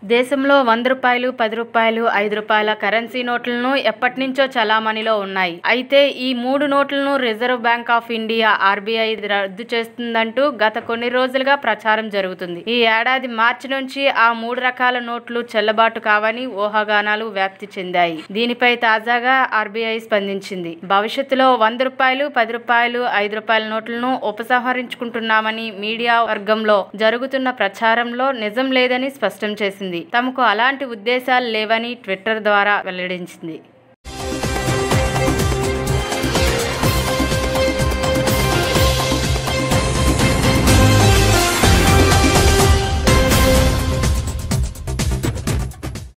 దేశంలో వంద రూపాయలు పది రూపాయలు ఐదు రూపాయల కరెన్సీ నోట్లను ఎప్పటి నుంచో చలామణిలో ఉన్నాయి అయితే ఈ మూడు నోట్లను Reserve Bank of India RBI రద్దు చేస్తుందంటూ గత కొన్ని రోజులుగా ప్రచారం జరుగుతుంది ఈ ఏడాది మార్చి నుంచి ఆ మూడు రకాల నోట్లు చెల్లబాటు కావని ఊహాగానాలు వ్యాప్తి చెందాయి దీనిపై తాజాగా ఆర్బీఐ స్పందించింది భవిష్యత్తులో వంద రూపాయలు పది రూపాయలు ఐదు రూపాయల నోట్లను ఉపసంహరించుకుంటున్నామని మీడియా వర్గంలో జరుగుతున్న ప్రచారంలో నిజం లేదని స్పష్టం చేసింది తమకు అలాంటి ఉద్దేశాలు లేవని ట్విట్టర్ ద్వారా వెల్లడించింది